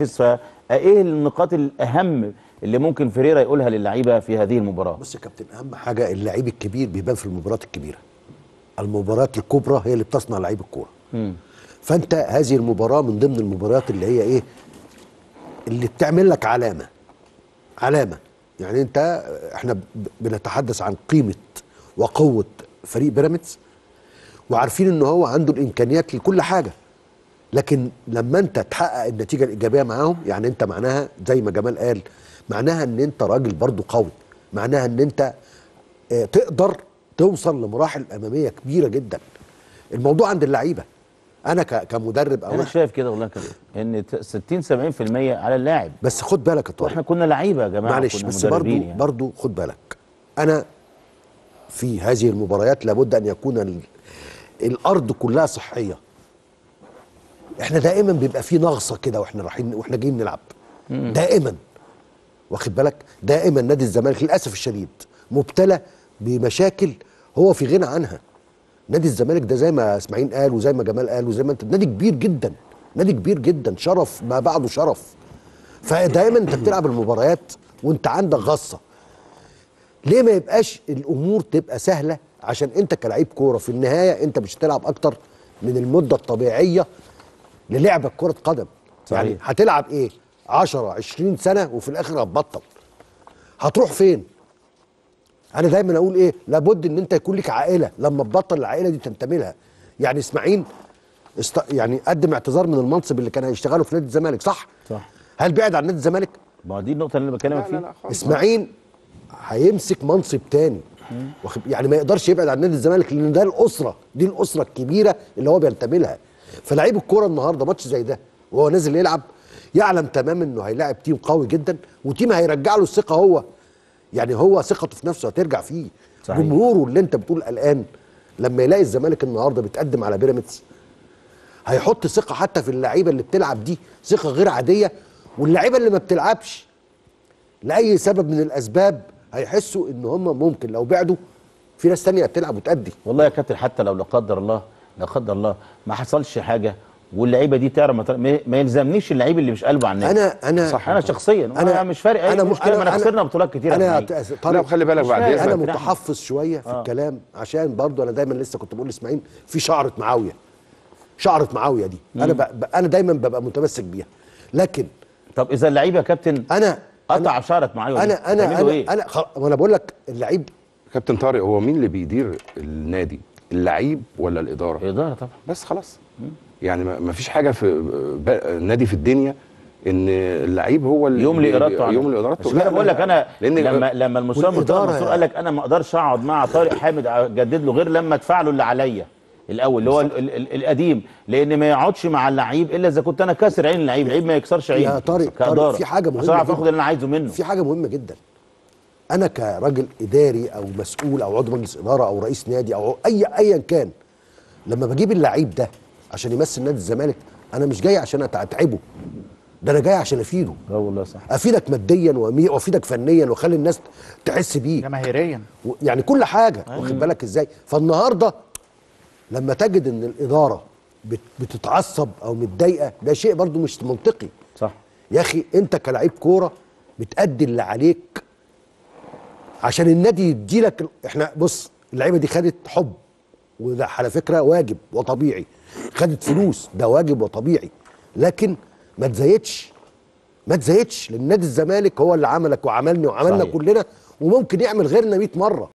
بيراميدز فايه النقاط الاهم اللي ممكن فيريرا يقولها للعيبه في هذه المباراه بص يا كابتن اهم حاجه اللعيب الكبير بيبان في المباريات الكبيره المباريات الكبرى هي اللي بتصنع لعيب الكوره فانت هذه المباراه من ضمن المباريات اللي هي ايه اللي بتعمل لك علامه علامه يعني انت احنا ب- بنتحدث عن قيمه وقوه فريق بيراميدز وعارفين ان هو عنده الامكانيات لكل حاجه لكن لما انت تحقق النتيجه الايجابيه معاهم يعني انت معناها زي ما جمال قال معناها ان انت راجل برضو قوي معناها ان انت اه تقدر توصل لمراحل اماميه كبيره جدا الموضوع عند اللعيبه انا ك- كمدرب او انا شايف كده والله كده ان ت- 60 70% على اللاعب بس خد بالك يا طارق واحنا كنا لعيبه يا جماعه معلش كنا بس برضو مدربين يعني. برضو خد بالك انا في هذه المباريات لابد ان يكون ال... الارض كلها صحيه احنا دائما بيبقى في نغصه كده واحنا رايحين واحنا جايين نلعب دائما واخد بالك دائما نادي الزمالك للاسف الشديد مبتلى بمشاكل هو في غنى عنها نادي الزمالك ده زي ما اسماعيل قال وزي ما جمال قال وزي ما انت نادي كبير جدا نادي كبير جدا شرف ما بعده شرف فدايما انت بتلعب المباريات وانت عندك غصه ليه ما يبقاش الامور تبقى سهله عشان انت كلاعب كوره في النهايه انت مش هتلعب اكتر من المده الطبيعيه للعبك كره قدم صحيح. يعني هتلعب ايه 10 20 سنه وفي الاخر هتبطل هتروح فين انا دايما اقول ايه لابد ان انت يكون لك عائله لما تبطل العائله دي تنتمي لها يعني اسماعيل است... يعني قدم اعتذار من المنصب اللي كان هيشتغله في نادي الزمالك صح صح هل بعد عن نادي الزمالك ما هو دي النقطه اللي انا بكلمك فيها اسماعيل هيمسك منصب تاني واخد- يعني ما يقدرش يبعد عن نادي الزمالك لان ده الاسره دي الاسره الكبيره اللي هو بينتمي لها فلعيب الكوره النهارده ماتش زي ده وهو نازل يلعب يعلم تماما انه هيلاعب تيم قوي جدا وتيم هيرجع له الثقه هو يعني هو ثقته في نفسه هترجع فيه صحيح. جمهوره اللي انت بتقول قلقان لما يلاقي الزمالك النهارده بيتقدم على بيراميدز هيحط ثقه حتى في اللعيبه اللي بتلعب دي ثقه غير عاديه واللعيبه اللي ما بتلعبش لاي سبب من الاسباب هيحسوا ان هم ممكن لو بعدوا في ناس تانية بتلعب وتأدي والله يا كابتن حتى لو لا قدر الله لا قدر الله ما حصلش حاجه واللعيبه دي تعرف ما تر- ما- ما يلزمنيش اللعيب اللي مش قلبه على النادي انا انا صح انا شخصيا انا مش فارق اي م- مشكله ما انا خسرنا بطولات كتير انا يا ت- إسماعيل. طارق لا خلي بالك مش بعد فاهم. انا اذنك متحفظ شويه في آه. الكلام عشان برضو انا دايما لسه كنت بقول لاسماعيل في شعره معاويه شعره معاويه دي انا ب... ب- انا دايما ببقى متمسك بيها لكن طب اذا اللعيب يا كابتن انا قطع شعرة معايا انا انا تعملوا انا ايه انا خ... وانا بقول لك اللعيب كابتن طارق هو مين اللي بيدير النادي اللعيب ولا الاداره اداره طبعا بس خلاص يعني ما ما فيش حاجه في ب- نادي في الدنيا ان اللعيب هو اللي يملي ارادته على- يملي ارادته عشان كده بقول لك انا لان لما لما المستشار مرتضى والإدارة منصور يا- قال لك انا ما اقدرش اقعد مع طارق حامد اجدد له غير لما ادفع له اللي عليا الاول اللي هو ال ال ال القديم لان ما يقعدش مع اللعيب الا اذا كنت انا كاسر عين اللعيب اللعيب ما يكسرش عيني يا طارق، كاداره طارق، في حاجة مهمة عشان اعرف جدا. اخد اللي انا عايزه منه في حاجه مهمه جدا انا كراجل اداري او مسؤول او عضو مجلس اداره او رئيس نادي او اي ايا كان لما بجيب اللعيب ده عشان يمثل نادي الزمالك انا مش جاي عشان أت- اتعبه ده انا جاي عشان افيده اه والله صح افيدك ماديا وأمي- وافيدك فنيا واخلي الناس تحس بيه جماهيريا و- يعني كل حاجه واخد بالك ازاي فالنهارده لما تجد ان الاداره بت- بتتعصب او متضايقه ده شيء برضو مش منطقي صح يا اخي انت كلاعب كوره بتأدي اللي عليك عشان النادي يديلك ال- احنا بص اللعيبه دي خدت حب وده على فكره واجب وطبيعي خدت فلوس ده واجب وطبيعي لكن ما تزايدش ما تزايدش لان نادي الزمالك هو اللي عملك وعملني وعملنا صحيح. كلنا وممكن يعمل غيرنا 100 مره